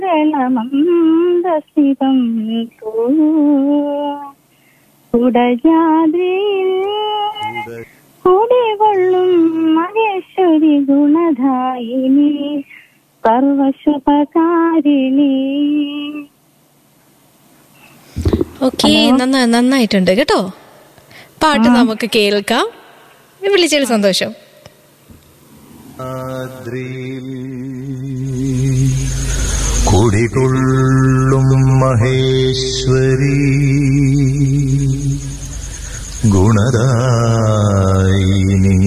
മന്ദസ്മിതം കുടജാദ്രിയിൽ കുടികൊള്ളും മഹേശ്വരി ഗുണധായിനി സർവശുഭകാരിണി ഓക്കെ നന്നാ നന്നായിട്ടുണ്ട് കേട്ടോ പാട്ട് നമുക്ക് കേൾക്കാം വിളിച്ചതിൽ സന്തോഷം കുടികൊള്ളും മഹേശ്വരി ഗുണദായിനി